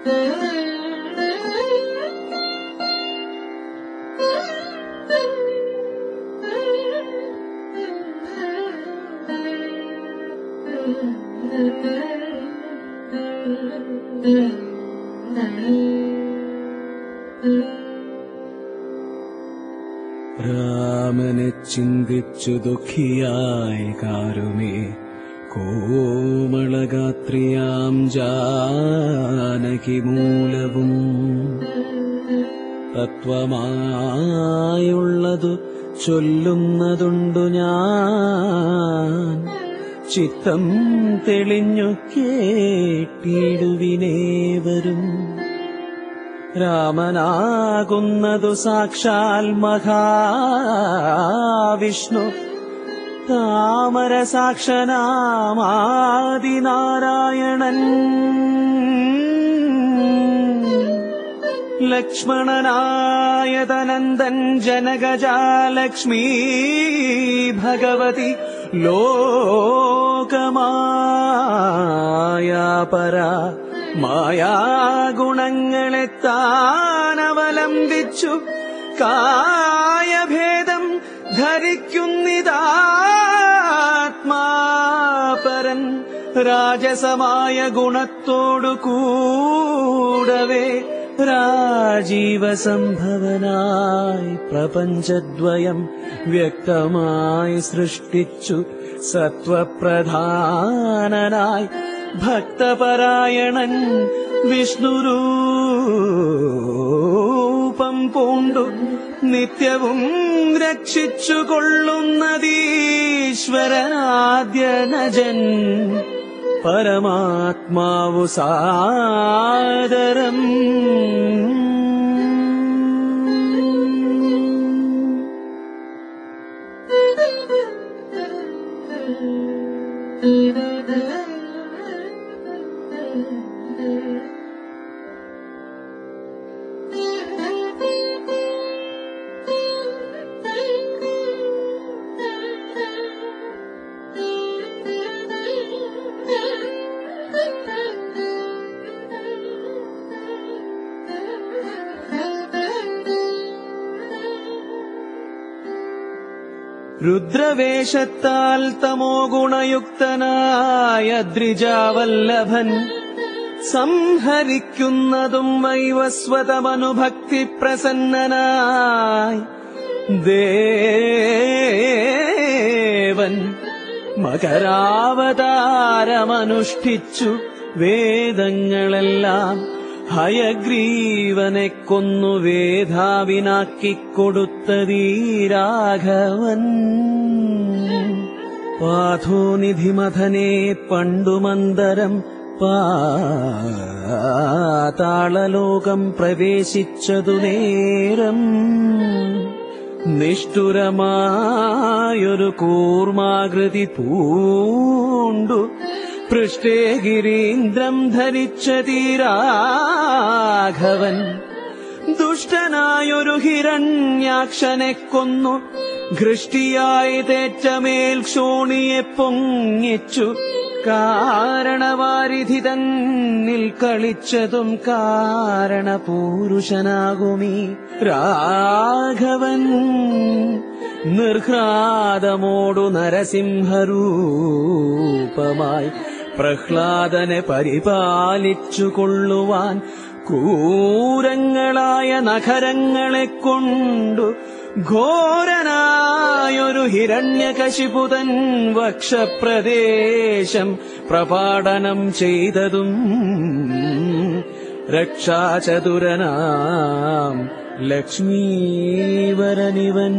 രാമനെ ചിന്തിച്ചു ദുഃഖിയായി കാരുമേ കോമളഗാത്രിയാം ജാനകി മൂലവും തത്വമായുള്ളതു ചൊല്ലുന്നതുണ്ടു ഞാൻ ചിത്തം തെളിഞ്ഞു കേട്ടിടുവിനേവരും രാമനാകുന്നതു സാക്ഷാൽ മഹാവിഷ്ണു താമര സാക്ഷനാമാദിനാരായണൻ ലക്ഷ്മണനായതനന്ദൻ ജനകജാലക്ഷ്മീ ഭഗവതി ലോകമായാപര മായാഗുണങ്ങളെ താനവലംബിച്ചു കായഭേദം ധരിക്കുന്നിതാത്മാപരൻ രാജസമായ ഗുണത്തോടു കൂടവേ രാജീവ സംഭവനായി പ്രപഞ്ചദ്വയം വ്യക്തമായി സൃഷ്ടിച്ചു സത്വപ്രധാനനായി ഭക്തപരായണൻ വിഷ്ണുരൂപം പൂണ്ടു നിത്യവും രക്ഷിച്ചു കൊള്ളുന്നതീശ്വരനാദ്യനജൻ പരമാത്മാവു സാദരം രുദ്രവേഷത്താൽ തമോ ഗുണയുക്തനായ ദ്രിജാവല്ലഭൻ സംഹരിക്കുന്നതും വൈവസ്വതമനുഭക്തി പ്രസന്നനായി ദേവൻ മകരാവതാരമനുഷ്ഠിച്ചു വേദങ്ങളെല്ലാം ഹയഗ്രീവനെ കൊന്നു വേധാവിനാക്കിക്കൊടുത്തതീ രാഘവൻ പാഥോനിധിമഥനെ പണ്ടുമന്തരം പാതാളലോകം പ്രവേശിച്ചതു നേരം നിഷ്ഠുരമായൊരു കൂർമാകൃതി പൂണ്ടു പൃഷ്ടേ ഗിരീന്ദ്രം ധരിച്ച തീരാഘവൻ ദുഷ്ടനായൊരു ഹിരണ്യാക്ഷനെ കൊന്നു ഘൃഷ്ടിയായി തേറ്റമേൽ ക്ഷോണിയെ പൊങ്ങിച്ചു കാരണവാരിധി തന്നിൽ കളിച്ചതും കാരണപൂരുഷനാകുമീ രാഘവൻ നിർഹ്ലാദമോടു നരസിംഹരൂപമായി പ്രഹ്ലാദനെ പരിപാലിച്ചു കൊള്ളുവാൻ ക്രൂരങ്ങളായ നഖരങ്ങളെ കൊണ്ടു ഘോരനായൊരു ഹിരണ്യകശിപുതൻ വക്ഷപ്രദേശം പ്രപാടനം ചെയ്തതും രക്ഷാചതുരനാം ലക്ഷ്മീവരനിവൻ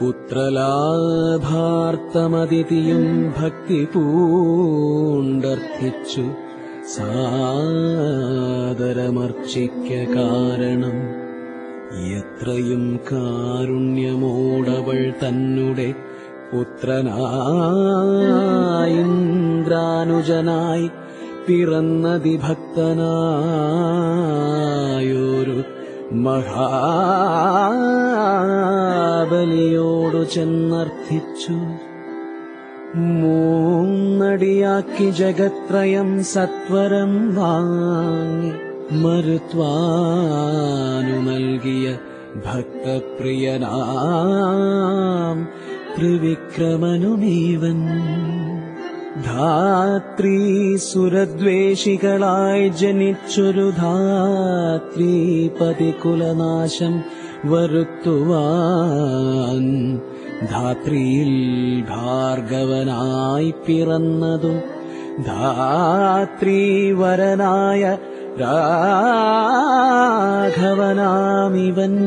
പുത്രലാഭാർത്ഥമതിഥിയും ഭക്തി പൂണ്ടർത്ഥിച്ചു സാദരമർച്ചിക്ക കാരണം എത്രയും കാരുണ്യമോടവൾ തന്നെ പുത്രനായിന്ദ്രാനുജനായി പിറന്നതി ഭക്തനായൊരു മഹാബലിയോടു ചെന്നർത്ഥിച്ചു മൂന്നടിയാക്കി ജഗത്രയം സത്വരം വാങ്ങി മരുത്വാനു നൽകിയ ഭക്തപ്രിയനാം ത്രിവിക്രമനുമീവൻ ധാത്രീ സുരദ്വേഷികളായി ജനിച്ചൊരു ധാത്രീ പതികുലനാശം വരുത്തുവാൻ ധാത്രിയിൽ ഭാർഗവനായി പിറന്നതും ധാത്രീവരനായ രാഘവനാമിവൻ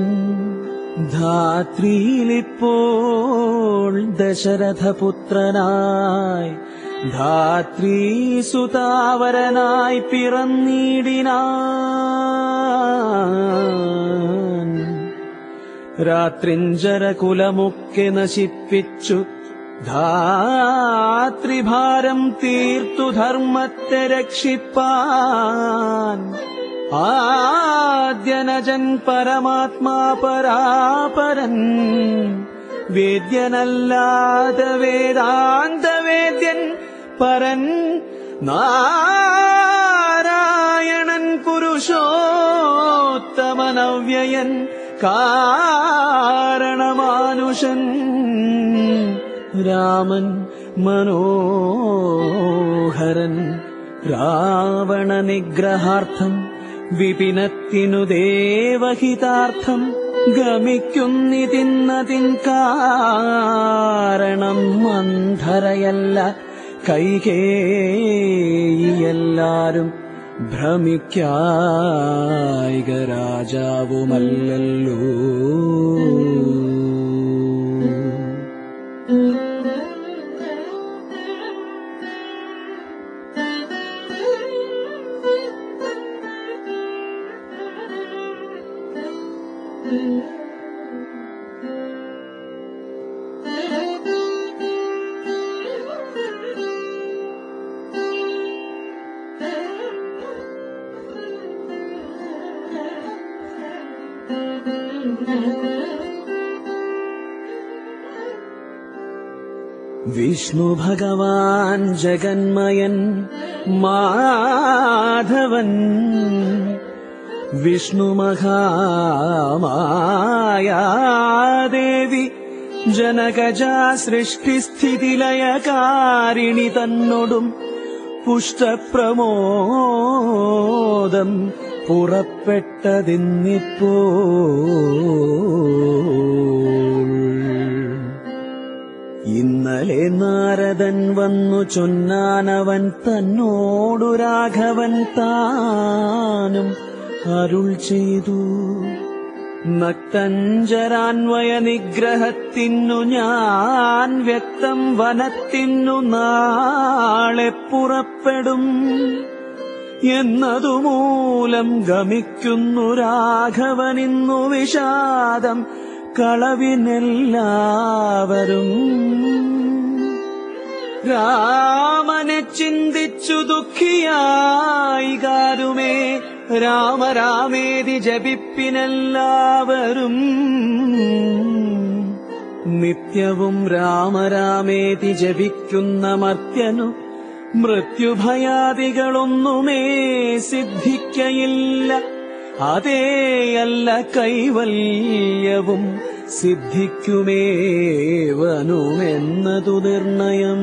ധാത്രിയിലിപ്പോൾ ദശരഥപുത്രനായി ധാത്രീസുതാവരനായി പിറന്നിടിനാൻ രാത്രിഞ്ചരകുലമൊക്കെ നശിപ്പിച്ചു ധാത്രിഭാരം തീർത്തു ധർമ്മത്തെ രക്ഷിപ്പാൻ ആദ്യനജൻ പരമാത്മാ പരാപരൻ വേദ്യനല്ലാതെ വേദാന്ത വേദ്യൻ പരൻ നാരായണൻ പുരുഷോത്തമനവ്യയൻ കാരണമാനുഷൻ രാമൻ മനോഹരൻ രാവണ നിഗ്രഹാർത്ഥം വിപിനത്തിനു ദേവഹിതാർത്ഥം ഗമിക്കുന്നിതിന്നതിൻ കാരണം മന്ധരയല്ല കൈകേയെല്ലാരും ഭ്രമിക്കായിക രാജാവുമല്ലല്ലോ വിഷ്ണു ഭഗവാൻ ജഗന്മയൻ മാധവൻ വിഷ്ണു മഹാമായാദേവി ജനകജ സൃഷ്ടിസ്ഥിതിലയകാരിണി തന്നൊടും പുഷ്ടപ്രമോദം പുറപ്പെട്ടതിന്നിപ്പോൾ ഇന്നലെ നാരദൻ വന്നു ചൊന്നാനവൻ തന്നോടു രാഘവൻ താനും അരുൾ ചെയ്തു നക്തഞ്ചരാന്വയ നിഗ്രഹത്തിനു ഞാൻ വ്യക്തം വനത്തിനു നാളെ പുറപ്പെടും എന്നതുമൂലം ഗമിക്കുന്നു രാഘവനിന്നു വിഷാദം കളവിനെല്ലാവരും രാമനെ ചിന്തിച്ചു ദുഃഖിയായി കാരുമേ രാമരാമേതി ജപിപ്പിനെല്ലാവരും നിത്യവും രാമരാമേതി ജപിക്കുന്ന മർത്യനു മൃത്യുഭയാദികളൊന്നുമേ സിദ്ധിക്കയില്ല അതേയല്ല കൈവല്യവും സിദ്ധിക്കുമേവനുമെന്നതു നിർണയം